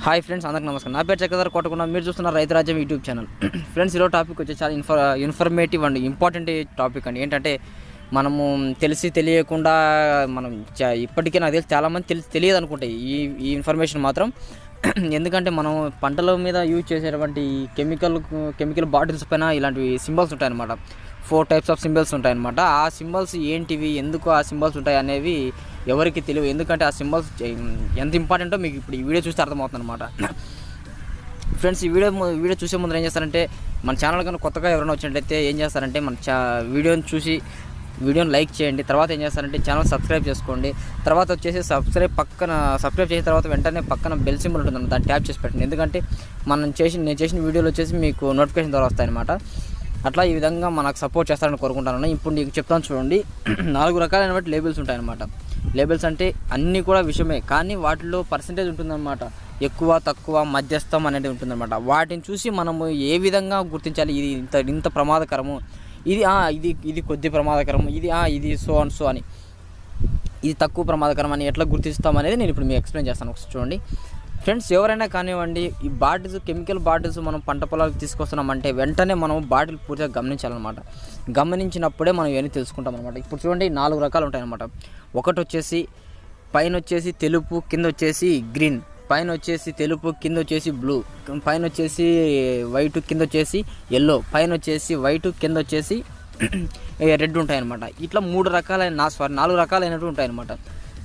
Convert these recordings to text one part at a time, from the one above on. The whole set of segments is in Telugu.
హాయ్ ఫ్రెండ్స్ అందరికి నమస్కారం నా పేరు చక్రధర్ కోటకుండా మీరు చూస్తున్న Raithu Rajyam YouTube channel friends ఈరోజు టాపిక్ వచ్చి చాలా infor informative and important topic అండి ఏంటంటే మనము తెలిసి తెలియకుండా మనం చ- ఇప్పటికే నాకు తెలిసి చాలామంది తెలిసి తెలియదు అనుకుంటాయి ఈ ఈ ఇన్ఫర్మేషన్ మాత్రం ఎందుకంటే మనం పంటల మీద యూజ్ చేసేటువంటి ఈ కెమికల్ కెమికల్ బాటిల్స్ పైన ఇలాంటివి సింబల్స్ ఉంటాయన్నమాట ఫోర్ టైప్స్ ఆఫ్ సింబల్స్ ఉంటాయన్నమాట ఆ సింబల్స్ ఏంటివి ఎందుకు ఆ సింబల్స్ ఉంటాయి అనేవి ఎవరికి తెలియదు ఎందుకంటే ఆ సింబల్స్ ఎంత ఇంపార్టెంటో మీకు ఇప్పుడు ఈ వీడియో చూస్తే అర్థమవుతుంది అనమాట ఫ్రెండ్స్ ఈ వీడియో ము- వీడియో చూసే ముందు ఏం చేస్తారంటే మన ఛానల్ కన్నా కొత్తగా ఎవరైనా వచ్చినట్లయితే ఏం చేస్తారంటే మన చా వీడియోని చూసి వీడియోని లైక్ చేయండి తర్వాత ఏం చేస్తారంటే ఛానల్ సబ్స్క్రైబ్ చేసుకోండి తర్వాత వచ్చేసి సబ్స్క్రైబ్ పక్కన సబ్స్క్రైబ్ చేసిన తర్వాత వెంటనే పక్కన బెల్ సింబల్ ఉంటుంది దాన్ని ట్యాప్ చేసి పెట్టండి ఎందుకంటే మనం చేసిన నేను చేసిన వీడియోలు వచ్చేసి మీకు నోటిఫికేషన్ ద్వారా వస్తాయన్నమాట అట్లా ఈ విధంగా మనకు సపోర్ట్ చేస్తారని కోరుకుంటాను ఇప్పుడు నీకు చెప్తాను చూడండి నాలుగు రకాలైన లేబుల్స్ ఉంటాయన్నమాట లేబుల్స్ అంటే అన్నీ కూడా విషయమే కానీ వాటిలో పర్సంటేజ్ ఉంటుందన్నమాట ఎక్కువ తక్కువ మధ్యస్థం అనేది ఉంటుందన్నమాట వాటిని చూసి మనము ఏ విధంగా గుర్తించాలి ఇది ఇంత ఇంత ప్రమాదకరము ఇది ఆ, ఇది ఇది కొద్ది ప్రమాదకరం ఇది ఆ, ఇది సో అండ్ సో అని ఇది తక్కువ ప్రమాదకరం అని ఎట్లా గుర్తిస్తాం అనేది నేను ఇప్పుడు మీకు ఎక్స్ప్లెయిన్ చేస్తాను ఒకసారి చూడండి ఫ్రెండ్స్ ఎవరైనా కానివ్వండి ఈ బాటిల్స్ కెమికల్ బాటిల్స్ మనం పంట పొలాలకు తీసుకొస్తున్నామంటే వెంటనే మనం బాటిల్ పూర్తిగా గమనించాలన్నమాట గమనించినప్పుడే మనం ఇవన్నీ తెలుసుకుంటాం అనమాట ఇప్పుడు చూడండి నాలుగు రకాలు ఉంటాయన్నమాట ఒకటి వచ్చేసి పైన వచ్చేసి తెలుపు కింద వచ్చేసి గ్రీన్ పైన వచ్చేసి తెలుపు కింద వచ్చేసి బ్లూ పైన వచ్చేసి వైట్ కింద వచ్చేసి ఎల్లో పైన వచ్చేసి వైట్ కింద వచ్చేసి రెడ్ ఉంటాయన్నమాట ఇట్లా మూడు రకాలైన నా సారీ నాలుగు రకాలైనవి ఉంటాయన్నమాట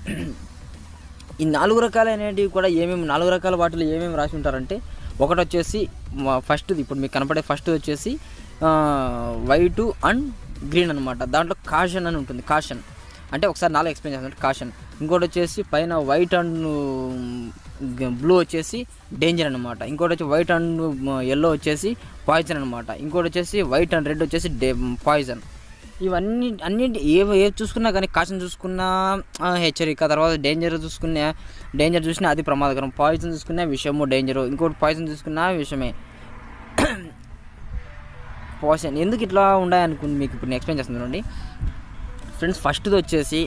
ఈ నాలుగు రకాలైనవి కూడా ఏమేమి నాలుగు రకాల వాటిలో ఏమేమి రాసి ఉంటారంటే ఒకటి వచ్చేసి ఫస్ట్ ఇప్పుడు మీకు కనపడే ఫస్ట్ వచ్చేసి వైట్ అండ్ గ్రీన్ అనమాట దాంట్లో కాషన్ అని ఉంటుంది కాషన్ అంటే ఒకసారి నాలుగు ఎక్స్ప్లెయిన్ చేస్తాను కాషన్ ఇంకోటి వచ్చేసి పైన వైట్ అండ్ బ్లూ వచ్చేసి డేంజర్ అనమాట ఇంకోటి వచ్చి వైట్ అండ్ ఎల్లో వచ్చేసి పాయిజన్ అనమాట ఇంకోటి వచ్చేసి వైట్ అండ్ రెడ్ వచ్చేసి డే పాయిజన్ ఇవన్నీ అన్నింటి ఏ ఏ చూసుకున్నా కానీ కాషన్ చూసుకున్నా ఆ, హెచ్చరిక తర్వాత డేంజర్ చూసుకున్నా డేంజర్ చూసినా అది ప్రమాదకరం పాయిజన్ చూసుకున్నా విషము డేంజరు ఇంకోటి పాయిజన్ చూసుకున్నా విషమే పాయిజన్ ఎందుకు ఇట్లా ఉన్నాయనుకుంది మీకు ఇప్పుడు నేను ఎక్స్ప్లెయిన్ చేస్తున్నాను చూడండి ఫ్రెండ్స్ ఫస్ట్ది వచ్చేసి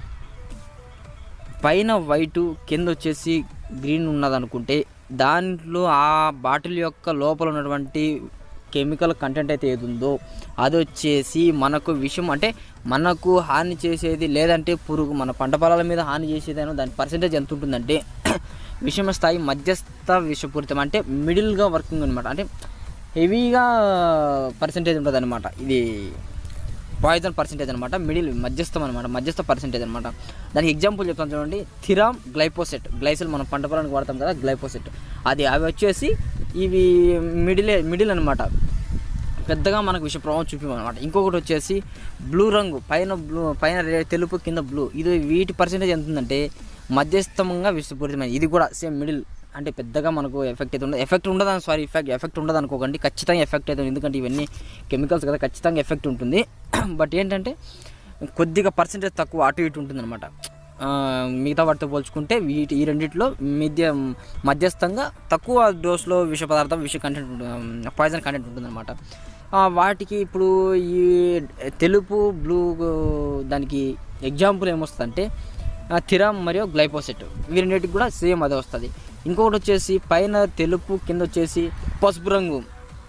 పైన వైటు కింద వచ్చేసి గ్రీన్ ఉన్నదనుకుంటే దాంట్లో ఆ బాటిల్ యొక్క లోపల ఉన్నటువంటి కెమికల్ కంటెంట్ అయితే ఏది ఉందో అది వచ్చేసి మనకు విషం అంటే మనకు హాని చేసేది లేదంటే పురుగు మన పంట పొలాల మీద హాని చేసేదేనో దాని పర్సెంటేజ్ ఎంత ఉంటుందంటే విషమ స్థాయి మధ్యస్థ విషపూరితం అంటే మిడిల్గా వర్కింగ్ అనమాట అంటే హెవీగా పర్సెంటేజ్ ఉంటుంది అనమాట ఇది పాయిజన్ పర్సెంటేజ్ అనమాట మిడిల్ మధ్యస్థం అనమాట మధ్యస్థ పర్సెంటేజ్ అనమాట దానికి ఎగ్జాంపుల్ చెప్తాను చూడండి థిరామ్ గ్లైపోసెట్ గ్లైసిల్ మనం పంట పొలానికి వాడతాం కదా గ్లైపోసెట్ అది అవి వచ్చేసి ఇవి మిడిల్ మిడిల్ అనమాట పెద్దగా మనకు విష ప్రభావం చూపించమన్నమాట ఇంకొకటి వచ్చేసి బ్లూ రంగు పైన బ్లూ పైన రే- తెలుపు కింద బ్లూ ఇది వీటి పర్సెంటేజ్ ఎంత ఉందంటే మధ్యస్థంగా విషపూరితమైన ఇది కూడా సేమ్ మిడిల్ అంటే పెద్దగా మనకు ఎఫెక్ట్ అయితే ఉండదు ఎఫెక్ట్ ఉండదు సారీ ఎఫెక్ట్ ఎఫెక్ట్ ఉండదు అనుకోకండి ఖచ్చితంగా ఎఫెక్ట్ అవుతుంది ఎందుకంటే ఇవన్నీ కెమికల్స్ కదా ఖచ్చితంగా ఎఫెక్ట్ ఉంటుంది బట్ ఏంటంటే కొద్దిగా పర్సెంటేజ్ తక్కువ అటు ఇటు ఉంటుందన్నమాట ఆ, మిగతా వాటితో పోల్చుకుంటే వీటి ఈ రెండిట్లో మధ్య మధ్యస్థంగా తక్కువ డోస్లో విష పదార్థం విష కంటెంట్ పాయిజన్ కంటెంట్ ఉంటుందన్నమాట ఆ, వాటికి ఇప్పుడు ఈ తెలుపు బ్లూ దానికి ఎగ్జాంపుల్ ఏమొస్తుందంటే థిరామ్ మరియు గ్లైపోసెట్ ఈ రెండింటికి కూడా సేమ్ అదే వస్తుంది ఇంకొకటి వచ్చేసి పైన తెలుపు కింద వచ్చేసి పసుపు రంగు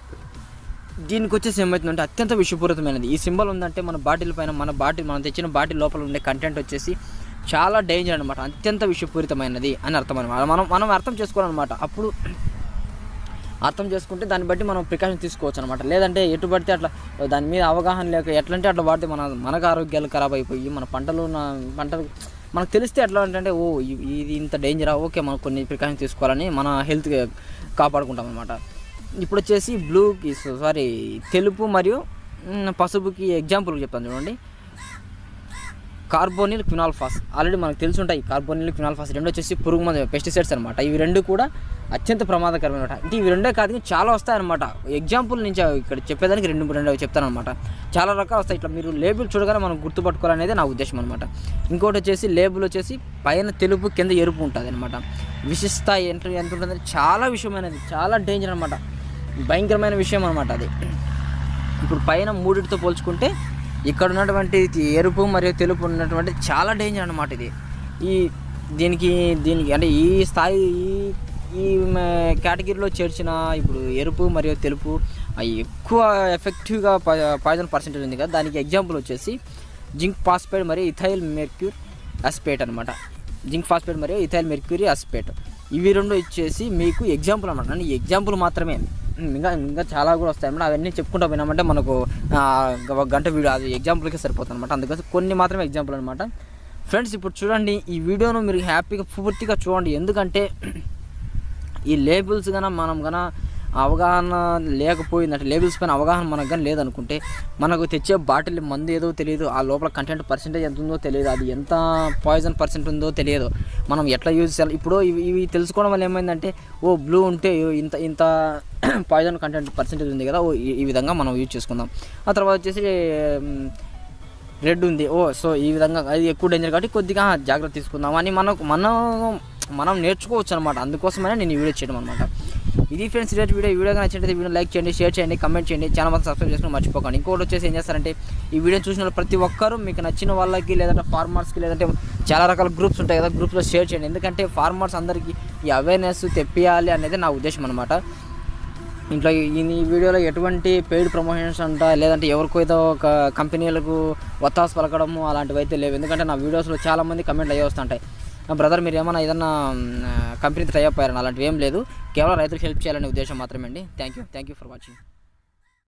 దీనికి వచ్చేసి ఏమవుతుందంటే అత్యంత విషపూరితమైనది ఈ సింబల్ ఉందంటే మన బాటిల్ పైన మన బాటిల్ మనం తెచ్చిన బాటిల్ లోపల ఉండే కంటెంట్ వచ్చేసి చాలా డేంజర్ అనమాట అత్యంత విషపూరితమైనది అని అర్థం అనమాట మనం మనం అర్థం చేసుకోవాలన్నమాట అప్పుడు అర్థం చేసుకుంటే దాన్ని బట్టి మనం ప్రికాషన్ తీసుకోవచ్చు అనమాట లేదంటే ఎటు పడితే అట్లా దాని మీద అవగాహన లేక ఎట్లంటే అట్లా వాడితే మన మనకు ఆరోగ్యాలు ఖరాబ్ అయిపోయి మన పంటలు నా- పంటలు మనకు తెలిస్తే ఎట్లా అంటే ఓ ఇ- ఇది ఇంత డేంజరా ఓకే మనం కొన్ని ప్రికాషన్ తీసుకోవాలని మన హెల్త్ కాపాడుకుంటాం అనమాట ఇప్పుడు వచ్చేసి బ్లూకి సారీ తెలుపు మరియు మ్, పసుపుకి ఎగ్జాంపుల్ చెప్తాను చూడండి కార్బోనిల్ క్వినాల్ఫాస్ ఆల్రెడీ మనకు తెలిసి ఉంటాయి కార్బోనిల్ క్వినాల్ఫాస్ రెండు వచ్చేసి పురుగు మందు పెస్టిసైడ్స్ అనమాట ఇవి రెండు కూడా అత్యంత ప్రమాదకరమైన అంటే ఇవి రెండే కాదు ఇంకా చాలా వస్తాయన్నమాట ఎగ్జాంపుల్ నుంచి ఇక్కడ చెప్పేదానికి రెండు రెండు చెప్తానమాట చాలా రకాలు వస్తాయి ఇట్లా మీరు లేబుల్ చూడగానే మనం గుర్తుపట్టుకోవాలనేది నా ఉద్దేశం అనమాట ఇంకోటి వచ్చేసి లేబుల్ వచ్చేసి పైన తెలుపు కింద ఎరుపు ఉంటుంది అనమాట విశిష్ట ఎంత ఎంత ఉంటుందంటే చాలా విషయమైనది చాలా డేంజర్ అనమాట భయంకరమైన విషయం అనమాట అది ఇప్పుడు పైన మూడిటితో పోల్చుకుంటే ఇక్కడ ఉన్నటువంటి ఈ ఎరుపు మరియు తెలుపు ఉన్నటువంటి చాలా డేంజర్ అనమాట ఇది ఈ దీనికి దీనికి అంటే ఈ స్థాయి ఈ ఈ మ- కేటగిరీలో చేర్చిన ఇప్పుడు ఎరుపు మరియు తెలుపు అవి ఎక్కువ ఎఫెక్టివ్గా పాయిజన్ పర్సెంటేజ్ ఉంది కదా దానికి ఎగ్జాంపుల్ వచ్చేసి జింక్ ఫాస్ఫేట్ మరియు ఇథైల్ మెర్క్యూర్ అస్పేట్ అనమాట జింక్ ఫాస్ఫేట్ మరియు ఇథైల్ మెర్క్యూరీ అస్పేట్ ఇవి రెండు ఇచ్చేసి మీకు ఎగ్జాంపుల్ అనమాట ఈ ఎగ్జాంపుల్ మాత్రమే ఇంకా ఇంకా చాలా కూడా వస్తాయి అన్నమాట అవన్నీ చెప్పుకుంటూ పోయినామంటే మనకు ఆ, ఒక గంట వీడియో అది ఎగ్జాంపుల్కి సరిపోతుంది అనమాట అందుకోసం కొన్ని మాత్రమే ఎగ్జాంపుల్ అనమాట ఫ్రెండ్స్ ఇప్పుడు చూడండి ఈ వీడియోను మీరు హ్యాపీగా పూర్తిగా చూడండి ఎందుకంటే ఈ లేబుల్స్ కన్నా మనం కన్నా అవగాహన లేకపోయిందంటే లేబుల్స్ పైన అవగాహన మనకు కానీ లేదనుకుంటే మనకు తెచ్చే బాటిల్ మందు ఏదో తెలియదు ఆ లోపల కంటెంట్ పర్సెంటేజ్ ఎంత ఉందో తెలియదు అది ఎంత పాయిజన్ పర్సెంట్ ఉందో తెలియదు మనం ఎట్లా యూజ్ చేయాలి ఇప్పుడు ఇవి ఇవి తెలుసుకోవడం వల్ల ఏమైందంటే ఓ బ్లూ ఉంటే ఇంత ఇంత పాయిజన్ కంటెంట్ పర్సెంటేజ్ ఉంది కదా ఓ ఈ- ఈ విధంగా మనం యూజ్ చేసుకుందాం ఆ తర్వాత వచ్చేసి మ్, రెడ్ ఉంది ఓ సో ఈ విధంగా అది ఎక్కువ డేంజర్ కాబట్టి కొద్దిగా జాగ్రత్త తీసుకుందాం అని మనకు మనం మనం నేర్చుకోవచ్చు అనమాట అందుకోసమనే నేను ఈ వీడియో చేయడం అనమాట ఇది ఫ్రెండ్స్ రేట్ వీడియో ఈ వీడియో నచ్చినట్లయితే వీడియో లైక్ చేయండి షేర్ చేయండి కమెంట్ చేయండి ఛానల్ మొత్తం సబ్స్క్రైబ్ చేసుకుని మర్చిపోకండి ఇంకోటి వచ్చేసి ఏం చేస్తారంటే ఈ వీడియో చూసిన వాళ్ళు ప్రతి ఒక్కరూ మీకు నచ్చిన వాళ్ళకి లేదంటే ఫార్మర్స్కి లేదంటే చాలా రకాల గ్రూప్స్ ఉంటాయి కదా గ్రూప్స్లో షేర్ చేయండి ఎందుకంటే ఫార్మర్స్ అందరికీ ఈ అవేర్నెస్ తెప్పియాలి అనేది నా ఉద్దేశం అనమాట ఇంట్లో ఈ ఈ వీడియోలో ఎటువంటి పెయిడ్ ప్రమోషన్స్ అంట లేదంటే ఎవరికో ఏదో ఒక కంపెనీలకు వత్తాసు పలకడము అలాంటివి అయితే లేవు ఎందుకంటే నా వీడియోస్లో చాలామంది కమెంట్లు అయ్యి వస్తుంటాయి బ్రదర్ మీరు ఏమైనా ఏదన్నా కంపెనీతో టై అప్ అయ్యారని అలాంటివి ఏం లేదు కేవలం రైతులకు హెల్ప్ చేయాలనే ఉద్దేశం మాత్రమే అండి thank you thank you for watching